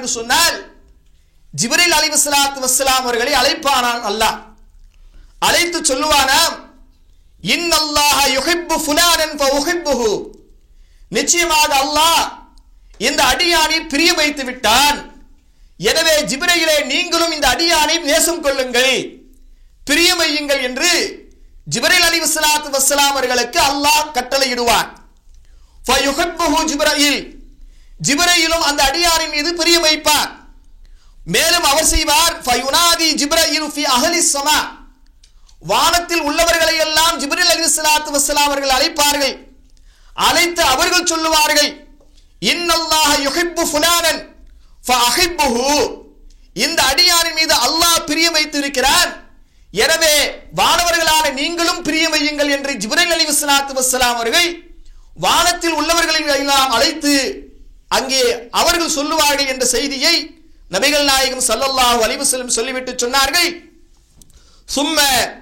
என்று சொன்னால் ஜிப்ரீல் அலைஹிஸ்ஸலாத்து வஸ்ஸலாம் அவர்களை அழைப்பானான் அல்லாஹ் அழைத்து சொல்லுவானாம் இன்னல்லாஹ யுஹிப்பு ஃபுலானன் ஃபஉஹிப்புஹு நிச்சயமாக அல்லாஹ் இந்த அடியானை பிரிய வைத்து விட்டான் எனவே ஜிப்ரையிலே நீங்களும் இந்த அடியானை நேசம் கொள்ளுங்கள் பிரியமையுங்கள் என்று ஜிப்ரைல் அலி வஸ்லாத்து வஸ்ஸலாம் அவர்களுக்கு அல்லாஹ் கட்டளையிடுவான் ஃபயுஹிப்புஹு ஜிப்ரையில் ஜிப்ரையிலும் அந்த அடியாரின் மீது பிரிய வைப்பார் மேலும் அவர் செய்வார் ஃபயுனாதி ஜிப்ரையில் ஃபி அஹலி ஸமா வானத்தில் உள்ளவர்களை எல்லாம் ஜிப்ரில் அலி சலாத்து வசலாம் அவர்கள் அழைப்பார்கள் அழைத்து அவர்கள் சொல்லுவார்கள் இன்னல்லாஹ யுஹிப்பு ஃபுலானன் ஃபஅஹிப்புஹு இந்த அடியாரின் மீது அல்லாஹ் பிரிய வைத்திருக்கிறான் எனவே வானவர்களான நீங்களும் பிரிய வையுங்கள் என்று ஜிப்ரில் அலி வஸ்லாத்து வஸ்ஸலாம் அவர்கள் வானத்தில் உள்ளவர்களை எல்லாம் அழைத்து அங்கே அவர்கள் சொல்லுவார்கள் என்ற செய்தியை நபிகள் நாயகம் ஸல்லல்லாஹு அலைஹி வஸல்லம் சொல்லிவிட்டு சொன்னார்கள் சும்ம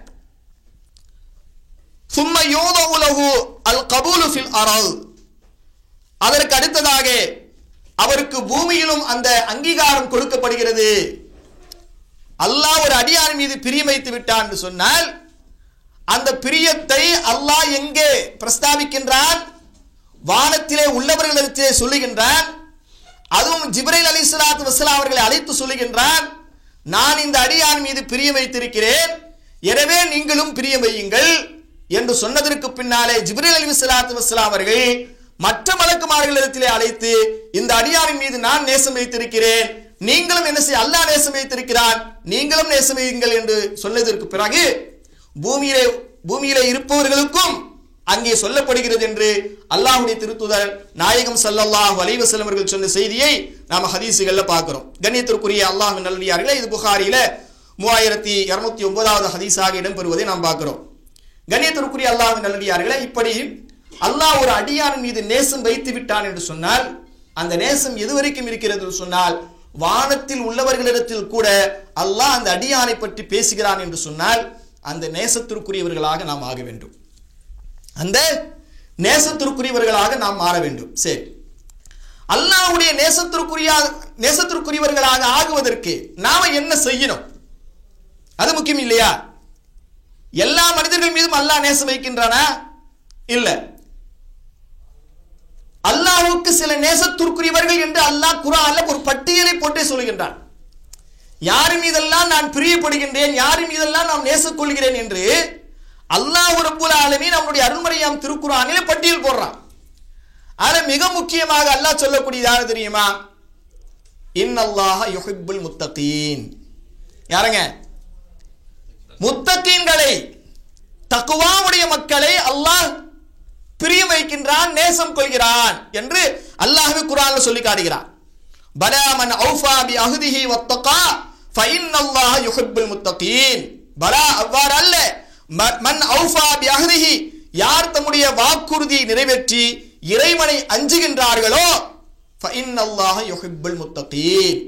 சும்ம யோதவு லஹு அல் கபூலு ஃபில் அரல் அதற்கு அடுத்ததாக அவருக்கு பூமியிலும் அந்த அங்கீகாரம் கொடுக்கப்படுகிறது அல்லாஹ் ஒரு அடியான் மீது பிரியம் வைத்து விட்டான் என்று சொன்னால் அந்த பிரியத்தை அல்லாஹ் எங்கே பிரஸ்தாபிக்கின்றான் வானத்திலே உள்ளவர்களிடத்திலே சொல்லுகின்றான் அதுவும் ஜிப்ரைல் அலி சலாத்து வசலாம் அவர்களை அழைத்து சொல்லுகின்றான் நான் இந்த அடியான் மீது பிரியம் வைத்திருக்கிறேன் எனவே நீங்களும் பிரியம் வையுங்கள் என்று சொன்னதற்கு பின்னாலே ஜிப்ரீல் அலி சலாத்து வஸ்லாம் அவர்கள் மற்ற மலக்குமார்களிடத்திலே அழைத்து இந்த அடியாரின் மீது நான் நேசம் வைத்திருக்கிறேன் நீங்களும் என்ன செய்ய அல்லாஹ் நேசம் வைத்திருக்கிறான் நீங்களும் நேசம் வையுங்கள் என்று சொன்னதற்கு பிறகு பூமியிலே பூமியிலே இருப்பவர்களுக்கும் அங்கே சொல்லப்படுகிறது என்று அல்லாஹ்வுடைய திருத்துதர் நாயகம் ஸல்லல்லாஹு அலைஹி வஸல்லம் அவர்கள் சொன்ன செய்தியை நாம ஹதீஸுகள்ல பார்க்கிறோம் கண்ணியத்திற்குரிய அல்லாஹ் நல்லடியார்களே இது புகாரில மூவாயிரத்தி இருநூத்தி ஒன்பதாவது ஹதீஸாக இடம்பெறுவதை நாம் பார்க்கிறோம் கண்ணியத்திற்குரிய அல்லாஹ் நல்லடியார்களே இப்படி அல்லாஹ் ஒரு அடியான் மீது நேசம் வைத்து விட்டான் என்று சொன்னால் அந்த நேசம் எதுவரைக்கும் இருக்கிறது என்று சொன்னால் வானத்தில் உள்ளவர்களிடத்தில் கூட அல்லாஹ் அந்த அடியானை பற்றி பேசுகிறான் என்று சொன்னால் அந்த நேசத்திற்குரியவர்களாக நாம் ஆக வேண்டும் அந்த நேசத்திற்குரியவர்களாக நாம் மாற வேண்டும் சரி அல்லாஹ்வுடைய நேசத்திற்குரிய நேசத்திற்குரியவர்களாக ஆகுவதற்கு நாம என்ன செய்யணும் அது முக்கியம் இல்லையா எல்லா மனிதர்கள் மீதும் அல்லாஹ் நேசம் வைக்கின்றானா இல்ல அல்லாஹ்வுக்கு சில நேசத்திற்குரியவர்கள் என்று அல்லாஹ் குரான்ல ஒரு பட்டியலை போட்டே சொல்லுகின்றான் யார் மீதெல்லாம் நான் பிரியப்படுகின்றேன் யார் மீதெல்லாம் நான் நேசக் கொள்கிறேன் என்று அல்லாஹ் ரப்புல் ஆலமீன் நம்முடைய அருள்மறையாம் திருக்குறானிலே பட்டியல் போடுறான் ஆனா மிக முக்கியமாக அல்லாஹ் சொல்லக்கூடியது யாரு தெரியுமா இன்னல்லாஹ யுஹிப்புல் முத்தகீன் யாருங்க முத்தகீன்களை தக்குவாவுடைய மக்களை அல்லாஹ் பிரியம் வைக்கின்றான் நேசம் கொள்கிறான் என்று அல்லாஹ்வே குர்ஆன்ல சொல்லி காட்டுகிறான் பலா மன் ஔஃபா பி அஹ்திஹி வத்தகா ஃபஇன்னல்லாஹ யுஹிப்புல் முத்தகீன் பலா அவ்வாறு அல்ல ம- மன் ஔஃபா பி அஹ்திஹி யார் தம்முடைய வாக்குறுதியை நிறைவேற்றி இறைவனை அஞ்சுகின்றார்களோ ஃபஇன்னல்லாஹ யுஹிப்புல் முத்தகீன்